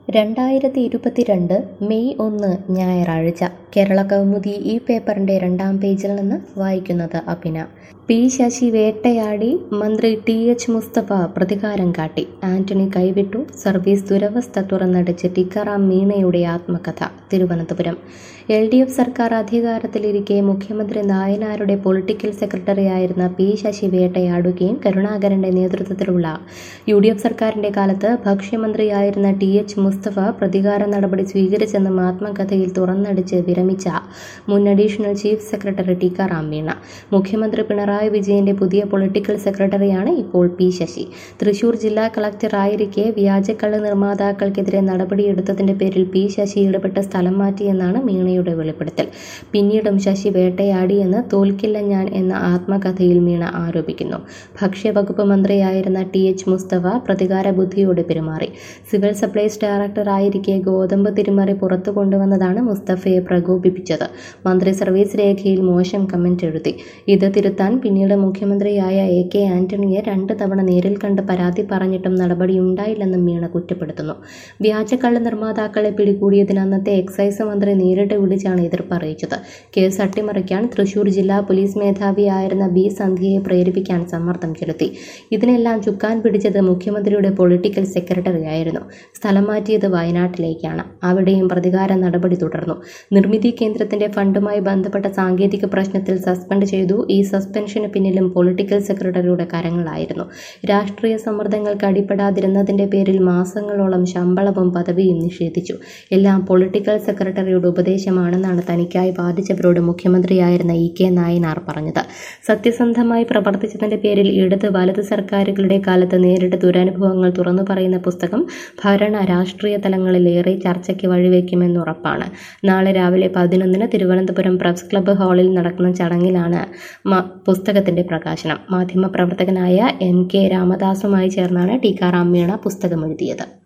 രണ്ടായിരത്തി ഇരുപത്തിരണ്ട് മെയ് ഒന്ന് ഞായറാഴ്ച കേരള കൗമുദി ഈ പേപ്പറിന്റെ രണ്ടാം പേജിൽ നിന്ന് വായിക്കുന്നത് അഭിന പി ശശി വേട്ടയാടി മന്ത്രി ടി എച്ച് മുസ്തഫ പ്രതികാരം കാട്ടി ആന്റണി കൈവിട്ടു സർവീസ് ദുരവസ്ഥ തുറന്നടിച്ച് ടിക്കാറാം മീണയുടെ ആത്മകഥ തിരുവനന്തപുരം എൽ ഡി എഫ് സർക്കാർ അധികാരത്തിലിരിക്കെ മുഖ്യമന്ത്രി നായനാരുടെ പൊളിറ്റിക്കൽ സെക്രട്ടറി ആയിരുന്ന പി ശശി വേട്ടയാടുകയും കരുണാകരന്റെ നേതൃത്വത്തിലുള്ള യു ഡി എഫ് സർക്കാരിന്റെ കാലത്ത് ഭക്ഷ്യമന്ത്രിയായിരുന്ന ടി എച്ച് മുസ്തഫ പ്രതികാര നടപടി സ്വീകരിച്ചെന്നും ആത്മകഥയിൽ തുറന്നടിച്ച് വിരമിച്ച മുൻ additional chief secretary Tikaram Meena മുഖ്യമന്ത്രി പിണറായി വിജയന്റെ പുതിയ പൊളിറ്റിക്കൽ സെക്രട്ടറിയാണ് ഇപ്പോൾ പി ശശി തൃശൂർ ജില്ലാ കളക്ടർ ആയിരിക്കെ വ്യാജക്കള്ള് നിർമ്മാതാക്കൾക്കെതിരെ നടപടിയെടുത്തതിന്റെ പേരിൽ പി ശശി ഇടപെട്ട് സ്ഥലം മാറ്റിയെന്നാണ് മീണയുടെ വെളിപ്പെടുത്തൽ പിന്നീടും ശശി വേട്ടയാടിയെന്ന് തോൽക്കില്ല ഞാൻ എന്ന ആത്മകഥയിൽ മീണ ആരോപിക്കുന്നു ഭക്ഷ്യവകുപ്പ് മന്ത്രിയായിരുന്ന ടി എച്ച് മുസ്തഫ പ്രതികാര ബുദ്ധിയോടെ പെരുമാറി സിവിൽ സപ്ലൈസ് ഡയറക്ടർ ആയിരിക്കെ ഗോതമ്പ് തിരിമറി പുറത്തു കൊണ്ടുവന്നതാണ് മുസ്തഫയെ പ്രകോപിപ്പിച്ചത് മന്ത്രി സർവീസ് രേഖയിൽ മോശം കമന്റ് എഴുതി ഇത് തിരുത്താൻ പിന്നീട് മുഖ്യമന്ത്രിയായ എ കെ ആന്റണിയെ രണ്ട് തവണ നേരിൽ കണ്ട് പരാതി പറഞ്ഞിട്ടും നടപടിയുണ്ടായില്ലെന്നും മീണ കുറ്റപ്പെടുത്തുന്നു വ്യാജക്കള്ള നിർമ്മാതാക്കളെ പിടികൂടിയതിന് അന്നത്തെ എക്സൈസ് മന്ത്രി നേരിട്ട് വിളിച്ചാണ് എതിർപ്പ് അറിയിച്ചത് കേസ് അട്ടിമറിക്കാൻ തൃശൂർ ജില്ലാ പോലീസ് മേധാവിയായിരുന്ന ബി സന്ധ്യയെ പ്രേരിപ്പിക്കാൻ സമ്മർദ്ദം ചെലുത്തി ഇതിനെല്ലാം ചുക്കാൻ പിടിച്ചത് മുഖ്യമന്ത്രിയുടെ പൊളിറ്റിക്കൽ സെക്രട്ടറി ആയിരുന്നു സ്ഥലം മാറ്റിയത് വയനാട്ടിലേക്കാണ് അവിടെയും പ്രതികാര നടപടി തുടർന്നു നിർമ്മിതി കേന്ദ്രത്തിന്റെ ഫണ്ടുമായി ബന്ധപ്പെട്ട സാങ്കേതിക പ്രശ്നത്തിൽ സസ്പെൻഡ് ചെയ്തു ഈ സസ്പെൻഷന് പിന്നിലും പൊളിറ്റിക്കൽ സെക്രട്ടറിയുടെ കരങ്ങളായിരുന്നു രാഷ്ട്രീയ സമ്മർദ്ദങ്ങൾക്ക് അടിപ്പെടാതിരുന്നതിന്റെ പേരിൽ മാസങ്ങളോളം ശമ്പളവും പദവിയും നിഷേധിച്ചു എല്ലാം പൊളിറ്റിക്കൽ സെക്രട്ടറിയുടെ ഉപദേശമാണെന്നാണ് തനിക്കായി വാദിച്ചവരോട് മുഖ്യമന്ത്രിയായിരുന്ന ഇ കെ നായനാർ പറഞ്ഞത് സത്യസന്ധമായി പ്രവർത്തിച്ചതിന്റെ പേരിൽ ഇടത് വലത് സർക്കാരുകളുടെ കാലത്ത് നേരിട്ട ദുരനുഭവങ്ങൾ തുറന്നു പറയുന്ന പുസ്തകം ഭരണ രാഷ്ട്രീയ തലങ്ങളിലേറെ ചർച്ചയ്ക്ക് വഴിവെക്കുമെന്നുറപ്പാണ് നാളെ രാവിലെ പതിനൊന്നിന് തിരുവനന്തപുരം പ്രസ് ക്ലബ്ബ് ഹാളിൽ നടക്കുന്ന ചടങ്ങിലാണ് പുസ്തകത്തിന്റെ പ്രകാശനം മാധ്യമപ്രവർത്തകനായ എം കെ രാമദാസുമായി ചേർന്നാണ് ടീക്കാറാം മീണ പുസ്തകം എഴുതിയത്